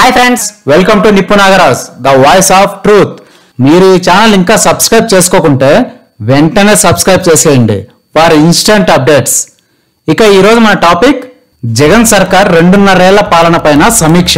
hi friends welcome to Nippu Nagaraj the voice of truth మీరు ఈ channel ఇంకా సబ్స్క్రైబ్ చేసుకోకుంటే వెంటనే సబ్స్క్రైబ్ చేసేయండి ఫర్ ఇన్స్టంట్ అప్డేట్స్ ఇక ఈరోజు మన టాపిక్ జగన్ సర్కార్ రెండున్నరేళ్ల పాలన పైన సమీక్ష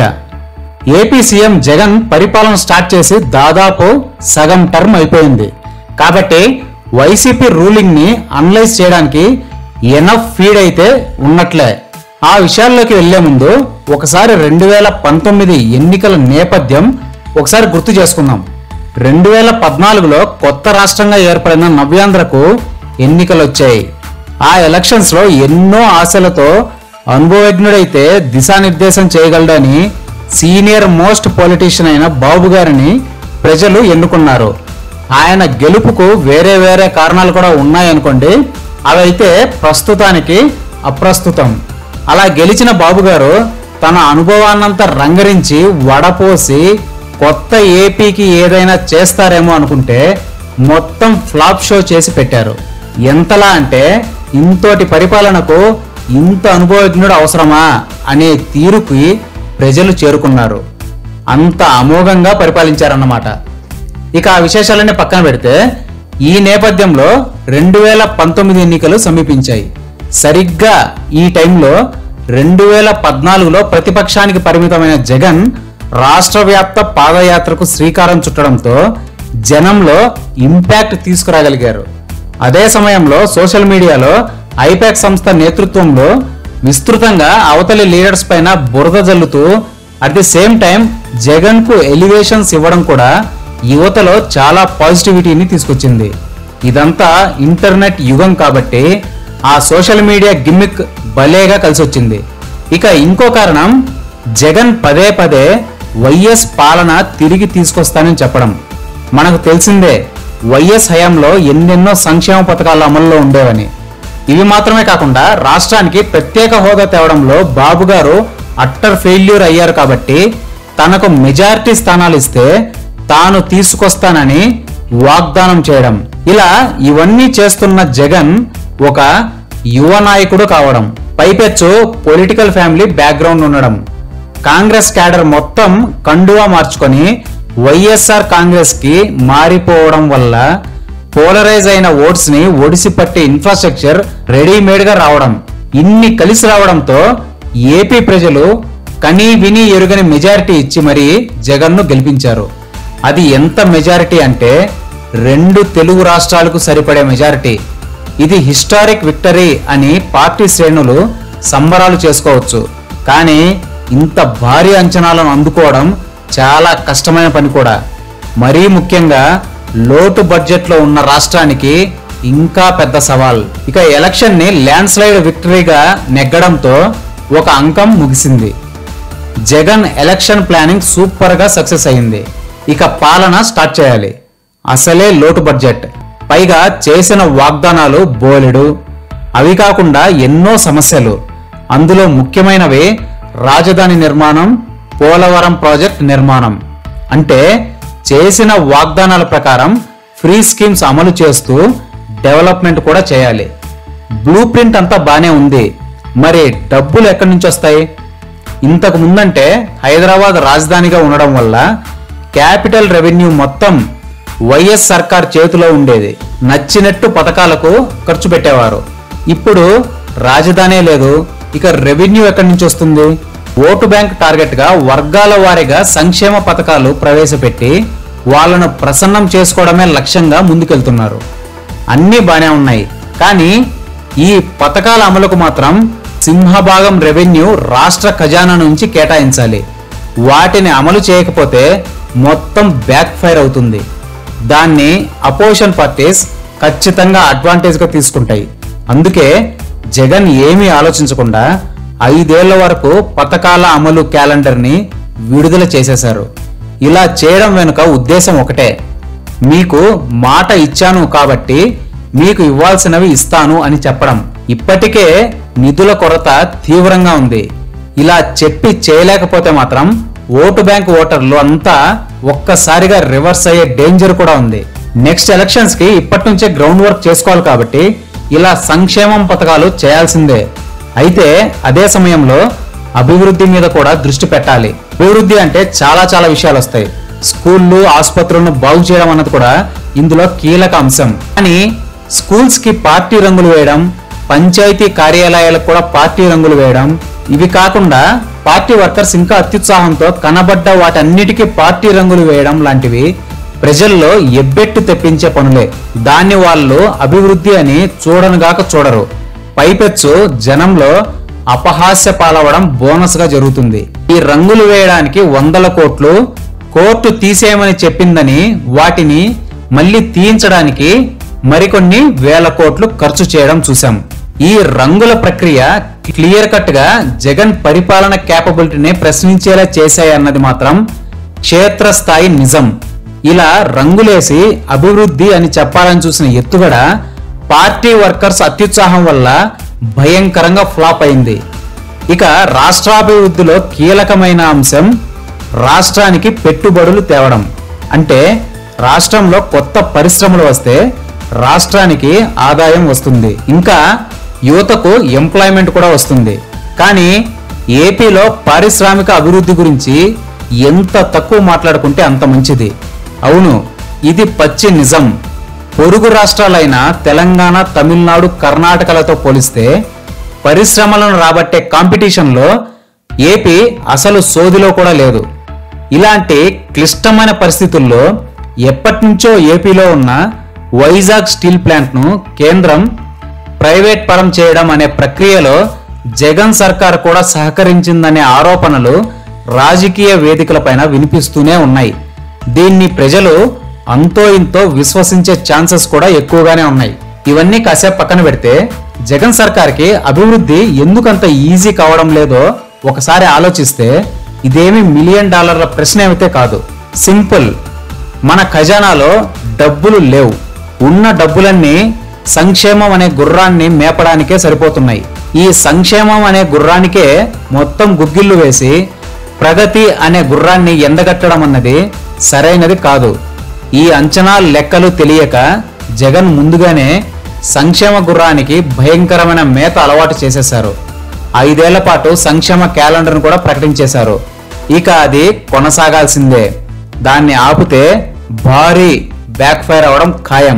ఏపీ సీఎం జగన్ పరిపాలన స్టార్ట్ చేసి దాదాపు సగం టర్మ్ అయిపోయింది కాబట్టి వైసీపీ రూలింగ్ ని అనలైజ్ చేయడానికి ఎనఫ్ ఫీడ్ అయితే ఉన్నట్లే ఆ విషయాల్లోకి వెళ్లే ముందు ఒకసారి రెండు వేల పంతొమ్మిది ఎన్నికల నేపథ్యం ఒకసారి గుర్తు చేసుకుందాం రెండు వేల పద్నాలుగులో కొత్త రాష్ట్రంగా ఏర్పడిన నవ్యాంధ్రకు ఎన్నికలు వచ్చాయి ఆ ఎలక్షన్స్ లో ఎన్నో ఆశలతో అనుభవజ్ఞుడైతే దిశానిర్దేశం చేయగలడని సీనియర్ మోస్ట్ పొలిటీషియన్ అయిన బాబు గారిని ప్రజలు ఎన్నుకున్నారు ఆయన గెలుపుకు వేరే వేరే కారణాలు కూడా ఉన్నాయనుకోండి అవైతే ప్రస్తుతానికి అప్రస్తుతం అలా గెలిచిన బాబు గారు తన అనుభవాన్నంతా రంగరించి వడపోసి కొత్త ఏపీకి ఏదైనా చేస్తారేమో అనుకుంటే మొత్తం ఫ్లాప్ షో చేసి పెట్టారు ఎంతలా అంటే ఇంతోటి పరిపాలనకు ఇంత అనుభవజ్ఞుడు అవసరమా అనే తీరుకి ప్రజలు చేరుకున్నారు అంత అమోఘంగా పరిపాలించారన్నమాట ఇక ఆ విశేషాలన్నీ పక్కన పెడితే ఈ నేపథ్యంలో రెండు వేల పంతొమ్మిది ఎన్నికలు సమీపించాయి సరిగ్గా ఈ టైంలో రెండు వేల పద్నాలుగులో ప్రతిపక్షానికి పరిమితమైన జగన్ రాష్ట్ర వ్యాప్త పాదయాత్రకు శ్రీకారం చుట్టడంతో జనంలో ఇంపాక్ట్ తీసుకురాగలిగారు అదే సమయంలో సోషల్ మీడియాలో ఐపాక్ సంస్థ నేతృత్వంలో విస్తృతంగా అవతలి లీడర్స్ పైన బురద జల్లుతూ at the same time Jagan కు ఎలివేషన్స్ ఇవ్వడం కూడా యువతలో చాలా పాజిటివిటీని తీసుకొచ్చింది ఇదంతా ఇంటర్నెట్ యుగం కాబట్టి ఆ సోషల్ మీడియా గిమ్మిక్ భలేగా కలిసి వచ్చింది ఇక ఇంకో కారణం జగన్ పదే పదే వైఎస్ పాలన తిరిగి తీసుకొస్తానని చెప్పడం మనకు తెలిసిందే వైఎస్ హయాంలో ఎన్నెన్నో సంక్షేమ పథకాలు అమల్లో ఉండేవని ఇవి మాత్రమే కాకుండా రాష్ట్రానికి ప్రత్యేక హోదా తేవడంలో బాబు గారు అట్టర్ ఫెయిల్యూర్ అయ్యారు కాబట్టి తనకు మెజారిటీ స్థానాలు ఇస్తే తాను తీసుకొస్తానని వాగ్దానం చేయడం ఇలా ఇవన్నీ చేస్తున్న జగన్ ఒక యువ నాయకుడు కావడం పైపెచ్చు పొలిటికల్ ఫ్యామిలీ బ్యాక్గ్రౌండ్ ఉండడం కాంగ్రెస్ క్యాడర్ మొత్తం కండువా మార్చుకొని వైఎస్ఆర్ కాంగ్రెస్ కి మారిపోవడం వల్ల పోలరైజ్ అయిన ఓట్స్ ని ఒడిసి పట్టే ఇన్ఫ్రాస్ట్రక్చర్ రెడీమేడ్ గా రావడం ఇన్ని కలిసి రావడంతో ఏపీ ప్రజలు కనీ విని ఎరుగని మెజారిటీ ఇచ్చి మరీ జగన్ను గెలిపించారు అది ఎంత మెజారిటీ అంటే రెండు తెలుగు రాష్ట్రాలకు సరిపడే మెజారిటీ ఇది హిస్టారిక్ విక్టరీ అని పార్టీ శ్రేణులు సంబరాలు చేసుకోవచ్చు కానీ ఇంత భారీ అంచనాలను అందుకోవడం చాలా కష్టమైన పని కూడా మరీ ముఖ్యంగా లోటు బడ్జెట్లో ఉన్న రాష్ట్రానికి ఇంకా పెద్ద సవాల్ ఇక ఎలక్షన్ ని ల్యాండ్ స్లైడ్ విక్టరీగా నెగ్గడంతో ఒక అంకం ముగిసింది జగన్ ఎలక్షన్ ప్లానింగ్ సూపర్ గా సక్సెస్ అయింది ఇక పాలన స్టార్ట్ చేయాలి అసలే లోటు బడ్జెట్ పైగా చేసిన వాగ్దానాలు బోలెడు అవి కాకుండా ఎన్నో సమస్యలు అందులో ముఖ్యమైనవి రాజధాని నిర్మాణం పోలవరం ప్రాజెక్ట్ నిర్మాణం అంటే చేసిన వాగ్దానాల ప్రకారం ఫ్రీ స్కీమ్స్ అమలు చేస్తూ డెవలప్మెంట్ కూడా చేయాలి బ్లూ ప్రింట్ అంతా బానే ఉంది మరి డబ్బులు ఎక్కడి నుంచి వస్తాయి ఇంతకు ముందంటే హైదరాబాద్ రాజధానిగా ఉండడం వల్ల క్యాపిటల్ రెవెన్యూ మొత్తం వైఎస్ సర్కార్ చేతిలో ఉండేది నచ్చినట్టు పథకాలకు ఖర్చు పెట్టేవారు ఇప్పుడు రాజధానే లేదు ఇక రెవెన్యూ ఎక్కడి నుంచి వస్తుంది ఓటు బ్యాంక్ టార్గెట్ గా వర్గాల వారీగా సంక్షేమ పథకాలు ప్రవేశపెట్టి వాళ్ళను ప్రసన్నం చేసుకోవడమే లక్ష్యంగా ముందుకెళ్తున్నారు అన్నీ బానే ఉన్నాయి కానీ ఈ పథకాల అమలుకు మాత్రం సింహభాగం రెవెన్యూ రాష్ట్ర ఖజానా నుంచి కేటాయించాలి వాటిని అమలు చేయకపోతే మొత్తం బ్యాక్ ఫైర్ అవుతుంది దాన్ని అపోజిషన్ పార్టీస్ ఖచ్చితంగా అడ్వాంటేజ్ గా తీసుకుంటాయి అందుకే జగన్ ఏమీ ఆలోచించకుండా ఐదేళ్ల వరకు పథకాల అమలు క్యాలెండర్ ని విడుదల చేసేశారు ఇలా చేయడం వెనుక ఉద్దేశం ఒకటే మీకు మాట ఇచ్చాను కాబట్టి మీకు ఇవ్వాల్సినవి ఇస్తాను అని చెప్పడం ఇప్పటికే నిధుల కొరత తీవ్రంగా ఉంది ఇలా చెప్పి చేయలేకపోతే మాత్రం ఓటు బ్యాంక్ ఓటర్లు అంతా ఒక్కసారిగా రివర్స్ అయ్యే డేంజర్ కూడా ఉంది నెక్స్ట్ ఎలక్షన్స్ కి ఇప్పటి నుంచే గ్రౌండ్ వర్క్ చేసుకోవాలి కాబట్టి ఇలా సంక్షేమం పథకాలు చేయాల్సిందే అయితే అదే సమయంలో అభివృద్ధి మీద కూడా దృష్టి పెట్టాలి అభివృద్ధి అంటే చాలా చాలా విషయాలు వస్తాయి స్కూళ్ళు ఆసుపత్రులను బాగు చేయడం అన్నది కూడా ఇందులో కీలక అంశం కానీ స్కూల్స్ కి పార్టీ రంగులు వేయడం పంచాయతీ కార్యాలయాలకు కూడా పార్టీ రంగులు వేయడం ఇవి కాకుండా పార్టీ వర్కర్స్ ఇంకా అత్యుత్సాహంతో కనబడ్డ వాటన్నిటికీ పార్టీ రంగులు వేయడం లాంటివి ప్రజల్లో ఎబ్బెట్టు తెప్పించే పనులే దాన్ని వాళ్ళు అభివృద్ధి అని చూడనుగాక చూడరు పైపెచ్చు జనంలో అపహాస్య పాలవడం బోనస్ గా జరుగుతుంది ఈ రంగులు వేయడానికి వందల కోట్లు కోర్టు తీసేయమని చెప్పిందని వాటిని మళ్ళీ తీయించడానికి మరికొన్ని వేల కోట్లు ఖర్చు చేయడం చూసాం ఈ రంగుల ప్రక్రియ క్లియర్ కట్ గా జగన్ పరిపాలన క్యాపబిలిటీని ప్రశ్నించేలా చేశాయన్నది మాత్రం క్షేత్రస్థాయి నిజం ఇలా రంగులేసి అభివృద్ధి అని చెప్పాలని చూసిన ఎత్తుగడ పార్టీ వర్కర్స్ అత్యుత్సాహం వల్ల భయంకరంగా ఫ్లాప్ అయింది ఇక రాష్ట్రాభివృద్ధిలో కీలకమైన అంశం రాష్ట్రానికి పెట్టుబడులు తేవడం అంటే రాష్ట్రంలో కొత్త పరిశ్రమలు వస్తే రాష్ట్రానికి ఆదాయం వస్తుంది ఇంకా యువతకు ఎంప్లాయ్మెంట్ కూడా వస్తుంది కానీ ఏపీలో పారిశ్రామిక అభివృద్ధి గురించి ఎంత తక్కువ మాట్లాడుకుంటే అంత మంచిది అవును ఇది పచ్చి నిజం పొరుగు రాష్ట్రాలైన తెలంగాణ తమిళనాడు కర్ణాటకలతో పోలిస్తే పరిశ్రమలను రాబట్టే కాంపిటీషన్లో ఏపీ అసలు సోదిలో కూడా లేదు ఇలాంటి క్లిష్టమైన పరిస్థితుల్లో ఎప్పటి నుంచో ఏపీలో ఉన్న వైజాగ్ స్టీల్ ప్లాంట్ను కేంద్రం ప్రైవేట్ పరం చేయడం అనే ప్రక్రియలో జగన్ సర్కార్ కూడా సహకరించిందనే ఆరోపణలు రాజకీయ వేదికలపైన వినిపిస్తూనే ఉన్నాయి దీన్ని ప్రజలు అంతో ఇంతో విశ్వసించే ఛాన్సెస్ కూడా ఎక్కువగానే ఉన్నాయి ఇవన్నీ కాసేపు పక్కన పెడితే జగన్ సర్కార్కి అభివృద్ధి ఎందుకంత ఈజీ కావడం లేదో ఒకసారి ఆలోచిస్తే ఇదేమి మిలియన్ డాలర్ల ప్రశ్న ఏమైతే కాదు సింపుల్ మన ఖజానాలో డబ్బులు లేవు ఉన్న డబ్బులన్నీ సంక్షేమం అనే గుర్రాన్ని మేపడానికే సరిపోతున్నాయి ఈ సంక్షేమం అనే గుర్రానికే మొత్తం గుగ్గిళ్ళు వేసి ప్రగతి అనే గుర్రాన్ని ఎండగట్టడం అన్నది సరైనది కాదు ఈ అంచనా లెక్కలు తెలియక జగన్ ముందుగానే సంక్షేమ గుర్రానికి భయంకరమైన మేత అలవాటు చేసేశారు ఐదేళ్ల పాటు సంక్షేమ క్యాలెండర్ను కూడా ప్రకటించేశారు ఇక అది కొనసాగాల్సిందే దాన్ని ఆపితే భారీ బ్యాక్ ఫైర్ అవడం ఖాయం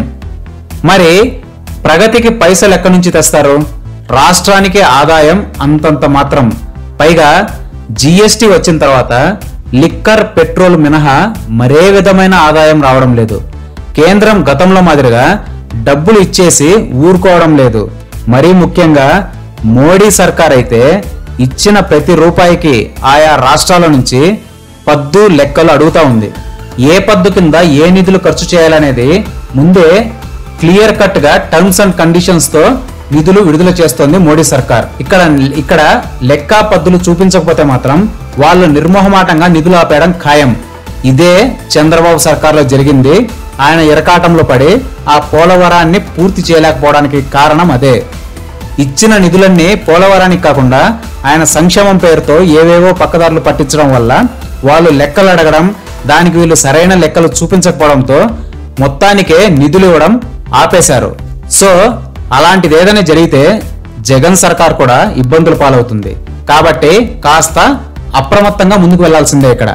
మరి ప్రగతికి పైసలు ఎక్కడి నుంచి తెస్తారు రాష్ట్రానికి ఆదాయం అంతంత మాత్రం పైగా జిఎస్టి వచ్చిన తర్వాత లిక్కర్ పెట్రోల్ మినహా మరే విధమైన ఆదాయం రావడం లేదు కేంద్రం గతంలో మాదిరిగా డబ్బులు ఇచ్చేసి ఊరుకోవడం లేదు మరీ ముఖ్యంగా మోడీ సర్కార్ అయితే ఇచ్చిన ప్రతి రూపాయికి ఆయా రాష్ట్రాల నుంచి పద్దు లెక్కలు అడుగుతా ఉంది ఏ పద్దు కింద ఏ నిధులు ఖర్చు చేయాలనేది ముందే క్లియర్ కట్ గా టర్మ్స్ అండ్ కండిషన్స్ తో నిధులు విడుదల చేస్తోంది మోడీ సర్కార్ ఇక్కడ ఇక్కడ లెక్క పద్దులు చూపించకపోతే మాత్రం వాళ్ళు నిర్మోహమాటంగా నిధులు ఆపేయడం ఖాయం ఇదే చంద్రబాబు సర్కార్లో జరిగింది ఆయన ఇరకాటంలో పడి ఆ పోలవరాన్ని పూర్తి చేయలేకపోవడానికి కారణం అదే ఇచ్చిన నిధులన్నీ పోలవరానికి కాకుండా ఆయన సంక్షేమం పేరుతో ఏవేవో పక్కదారులు పట్టించడం వల్ల వాళ్ళు లెక్కలు అడగడం దానికి వీళ్ళు సరైన లెక్కలు చూపించకపోవడంతో మొత్తానికే నిధులు ఇవ్వడం ఆపేశారు సో అలాంటిది ఏదైనా జరిగితే జగన్ సర్కార్ కూడా ఇబ్బందుల పాలవుతుంది కాబట్టి కాస్త అప్రమత్తంగా ముందుకు వెళ్లాల్సిందే ఇక్కడ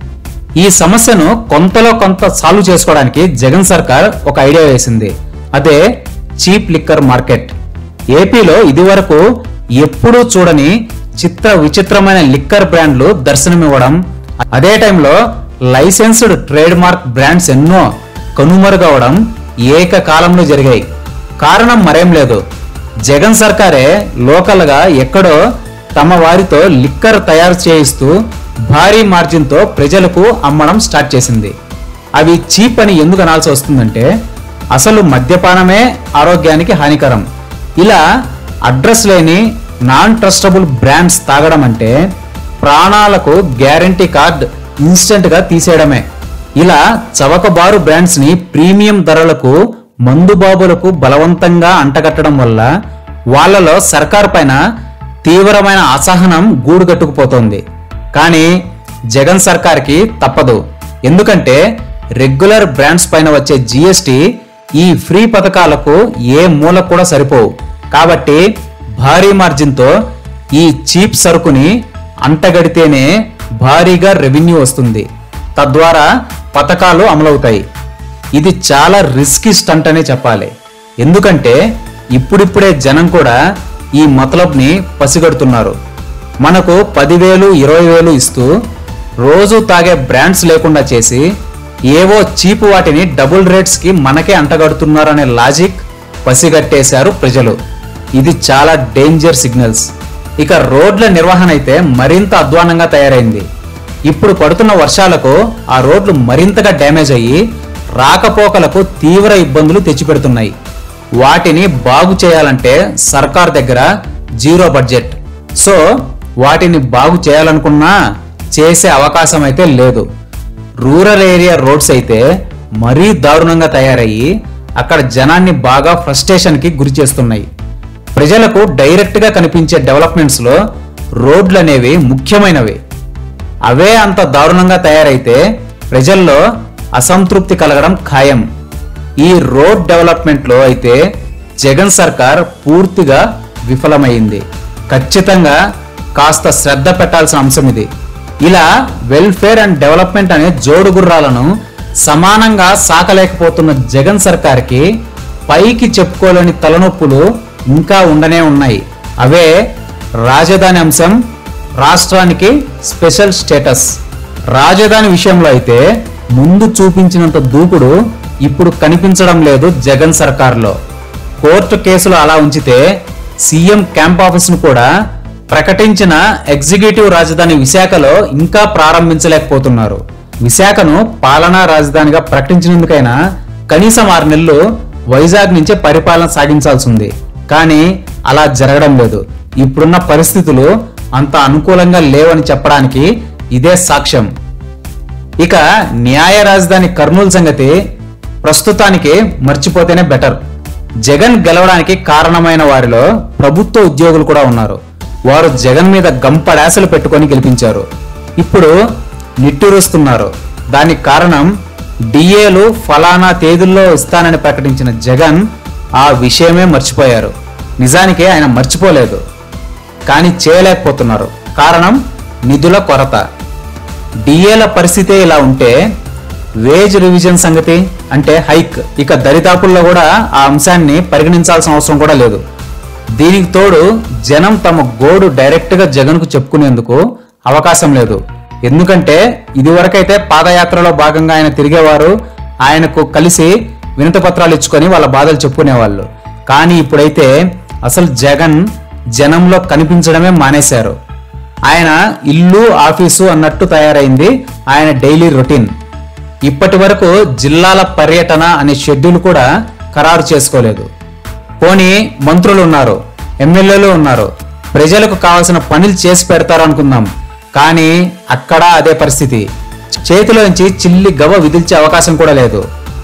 ఈ సమస్యను కొంతలో కొంత సాల్వ్ చేసుకోవడానికి జగన్ సర్కార్ ఒక ఐడియా వేసింది అదే చీప్ లిక్కర్ మార్కెట్ ఏపీలో ఇదివరకు ఎప్పుడూ చూడని చిత్ర విచిత్రమైన లిక్కర్ బ్రాండ్లు దర్శనమివ్వడం అదే టైంలో లైసెన్స్డ్ ట్రేడ్ మార్క్ బ్రాండ్స్ ఎన్నో కనుమరుగవడం ఏకకాలంలో జరిగాయి కారణం మరేం లేదు జగన్ సర్కారే లోకల్ గా ఎక్కడో తమ వారితో లిక్కర్ తయారు చేయిస్తూ భారీ మార్జిన్తో ప్రజలకు అమ్మడం స్టార్ట్ చేసింది అవి చీప్ అని ఎందుకు అనాల్సి వస్తుందంటే అసలు మద్యపానమే ఆరోగ్యానికి హానికరం ఇలా అడ్రస్ లేని నాన్ ట్రస్టబుల్ బ్రాండ్స్ తాగడం అంటే ప్రాణాలకు గ్యారంటీ కార్డ్ ఇన్స్టెంట్ గా తీసేయడమే ఇలా చవకబారు బ్రాండ్స్ ని ప్రీమియం ధరలకు మందుబాబులకు బలవంతంగా అంటగట్టడం వల్ల వాళ్ళలో సర్కార్ పైన తీవ్రమైన అసహనం గూడు కట్టుకుపోతోంది కానీ జగన్ సర్కార్కి తప్పదు ఎందుకంటే రెగ్యులర్ బ్రాండ్స్ పైన వచ్చే జిఎస్టి ఈ ఫ్రీ పథకాలకు ఏ మూల కూడా సరిపోవు కాబట్టి భారీ మార్జిన్తో ఈ చీప్ సరుకుని అంటగడితేనే భారీగా రెవెన్యూ వస్తుంది తద్వారా పథకాలు అమలవుతాయి ఇది చాలా రిస్కీ స్టంట్ అనే చెప్పాలి ఎందుకంటే ఇప్పుడిప్పుడే జనం కూడా ఈ మతలబ్ని పసిగడుతున్నారు మనకు పదివేలు ఇరవై వేలు ఇస్తూ రోజు తాగే బ్రాండ్స్ లేకుండా చేసి ఏవో చీపు వాటిని డబుల్ రేట్స్కి మనకే అంటగడుతున్నారనే లాజిక్ పసిగట్టేశారు ప్రజలు ఇది చాలా డేంజర్ సిగ్నల్స్ ఇక రోడ్ల నిర్వహణ అయితే మరింత అధ్వానంగా తయారైంది ఇప్పుడు పడుతున్న వర్షాలకు ఆ రోడ్లు మరింతగా డ్యామేజ్ అయ్యి రాకపోకలకు తీవ్ర ఇబ్బందులు తెచ్చిపెడుతున్నాయి వాటిని బాగు చేయాలంటే సర్కార్ దగ్గర జీరో బడ్జెట్ సో వాటిని బాగు చేయాలనుకున్నా చేసే అవకాశం అయితే లేదు రూరల్ ఏరియా రోడ్స్ అయితే మరీ దారుణంగా తయారయ్యి అక్కడ జనాన్ని బాగా ఫ్రస్ట్రేషన్కి గురి చేస్తున్నాయి ప్రజలకు డైరెక్ట్గా కనిపించే డెవలప్మెంట్స్లో రోడ్లు అనేవి ముఖ్యమైనవి అవే అంత దారుణంగా తయారైతే ప్రజల్లో అసంతృప్తి కలగడం ఖాయం ఈ రోడ్ డెవలప్మెంట్లో అయితే జగన్ సర్కార్ పూర్తిగా విఫలమైంది ఖచ్చితంగా కాస్త శ్రద్ధ పెట్టాల్సిన అంశం ఇది ఇలా వెల్ఫేర్ అండ్ డెవలప్మెంట్ అనే జోడు గుర్రాలను సమానంగా సాకలేకపోతున్న జగన్ సర్కార్కి పైకి చెప్పుకోలేని తలనొప్పులు ఇంకా ఉండనే ఉన్నాయి అవే రాజధాని అంశం రాష్ట్రానికి స్పెషల్ స్టేటస్ రాజధాని విషయంలో అయితే ముందు చూపించినంత దూకుడు ఇప్పుడు కనిపించడం లేదు జగన్ సర్కార్లో కోర్టు కేసులు అలా ఉంచితే సీఎం క్యాంప్ ఆఫీస్ను కూడా ప్రకటించిన ఎగ్జిక్యూటివ్ రాజధాని విశాఖలో ఇంకా ప్రారంభించలేకపోతున్నారు విశాఖను పాలనా రాజధానిగా ప్రకటించినందుకైనా కనీసం ఆరు నెలలు వైజాగ్ నుంచే పరిపాలన సాగించాల్సి ఉంది కానీ అలా జరగడం లేదు ఇప్పుడున్న పరిస్థితులు అంత అనుకూలంగా లేవని చెప్పడానికి ఇదే సాక్ష్యం ఇక న్యాయ రాజధాని కర్నూలు సంగతి ప్రస్తుతానికి మర్చిపోతేనే బెటర్ జగన్ గెలవడానికి కారణమైన వారిలో ప్రభుత్వ ఉద్యోగులు కూడా ఉన్నారు వారు జగన్ మీద గంపడాసలు పెట్టుకొని గెలిపించారు ఇప్పుడు నిట్టూరుస్తున్నారు దానికి కారణం డిఏలు ఫలానా తేదీల్లో ఇస్తానని ప్రకటించిన జగన్ ఆ విషయమే మర్చిపోయారు నిజానికి ఆయన మర్చిపోలేదు కానీ చేయలేకపోతున్నారు కారణం నిధుల కొరత డిఏల పరిస్థితే ఇలా ఉంటే వేజ్ రివిజన్ సంగతి అంటే హైక్ ఇక దరిదాపుల్లో కూడా ఆ అంశాన్ని పరిగణించాల్సిన అవసరం కూడా లేదు దీనికి తోడు జనం తమ గోడు డైరెక్ట్గా జగన్కు చెప్పుకునేందుకు అవకాశం లేదు ఎందుకంటే ఇదివరకైతే పాదయాత్రలో భాగంగా ఆయన తిరిగేవారు ఆయనకు కలిసి వినతి పత్రాలు ఇచ్చుకొని వాళ్ళ బాధలు చెప్పుకునేవాళ్ళు కానీ ఇప్పుడైతే అసలు జగన్ జనంలో కనిపించడమే మానేశారు ఆయన ఇల్లు ఆఫీసు అన్నట్టు తయారైంది ఆయన డైలీ రొటీన్ ఇప్పటి వరకు జిల్లాల పర్యటన అనే షెడ్యూల్ కూడా ఖరారు చేసుకోలేదు పోనీ మంత్రులు ఉన్నారు ఎమ్మెల్యేలు ఉన్నారు ప్రజలకు కావాల్సిన పనులు చేసి పెడతారు అనుకుందాం కానీ అక్కడ అదే పరిస్థితి చేతిలోంచి చిల్లి గవ విదిల్చే అవకాశం కూడా లేదు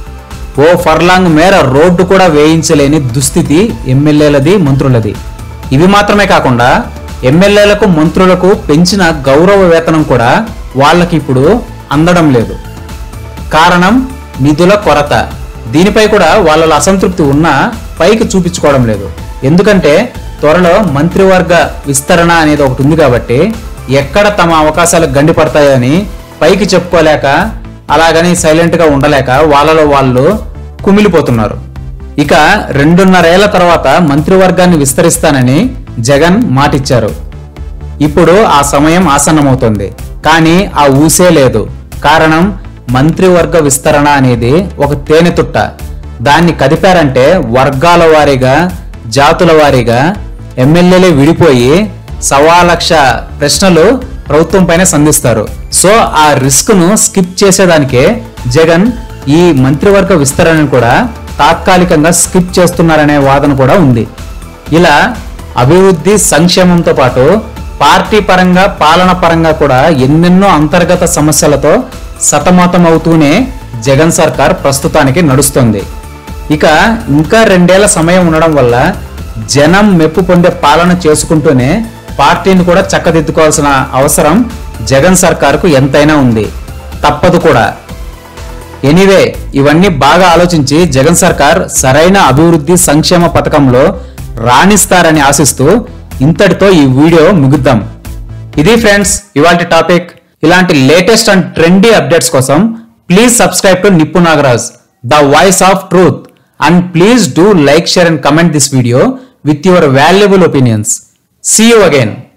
ఓ ఫర్లాంగ్ మేర రోడ్డు కూడా వేయించలేని దుస్థితి ఎమ్మెల్యేలది మంత్రులది ఇవి మాత్రమే కాకుండా ఎమ్మెల్యేలకు మంత్రులకు పెంచిన గౌరవ వేతనం కూడా వాళ్ళకి ఇప్పుడు అందడం లేదు కారణం నిధుల కొరత దీనిపై కూడా వాళ్ళ అసంతృప్తి ఉన్నా పైకి చూపించుకోవడం లేదు ఎందుకంటే త్వరలో మంత్రివర్గ విస్తరణ అనేది ఒకటి ఉంది కాబట్టి ఎక్కడ తమ అవకాశాలు గండిపడతాయని పైకి చెప్పుకోలేక అలాగని సైలెంట్గా ఉండలేక వాళ్ళలో వాళ్ళు కుమిలిపోతున్నారు ఇక రెండున్నరేళ్ల తర్వాత మంత్రివర్గాన్ని విస్తరిస్తానని జగన్ మాటిచ్చారు ఇప్పుడు ఆ సమయం ఆసన్నమవుతోంది కానీ ఆ ఊసే లేదు కారణం మంత్రివర్గ విస్తరణ అనేది ఒక తేనెతుట్ట దాన్ని కదిపారంటే వర్గాల వారీగా జాతుల వారీగా ఎమ్మెల్యేలే విడిపోయి సవా లక్ష ప్రశ్నలు ప్రభుత్వం పైన సంధిస్తారు సో ఆ రిస్క్ ను స్కిప్ చేసేదానికే జగన్ ఈ మంత్రివర్గ విస్తరణను కూడా తాత్కాలికంగా స్కిప్ చేస్తున్నారనే వాదన కూడా ఉంది ఇలా అభివృద్ధి సంక్షేమంతో పాటు పార్టీ పరంగా పాలన పరంగా కూడా ఎన్నెన్నో అంతర్గత సమస్యలతో సతమతమవుతూనే జగన్ సర్కార్ ప్రస్తుతానికి నడుస్తుంది ఇక ఇంకా రెండేళ్ల సమయం ఉండడం వల్ల జనం మెప్పు పొందే పాలన చేసుకుంటూనే పార్టీని కూడా చక్కదిద్దుకోవాల్సిన అవసరం జగన్ సర్కార్కు ఎంతైనా ఉంది తప్పదు కూడా ఎనీవే ఇవన్నీ బాగా ఆలోచించి జగన్ సర్కార్ సరైన అభివృద్ధి సంక్షేమ పథకంలో రాణిస్తారని ఆశిస్తూ ఇంతటితో ఈ వీడియో ముగిద్దాం ఇది ఫ్రెండ్స్ ఇవాళ టాపిక్ ఇలాంటి లేటెస్ట్ అండ్ ట్రెండీ అప్డేట్స్ కోసం please subscribe to Nippu Nagaraj the voice of truth and please do like share and comment this video with your valuable opinions see you again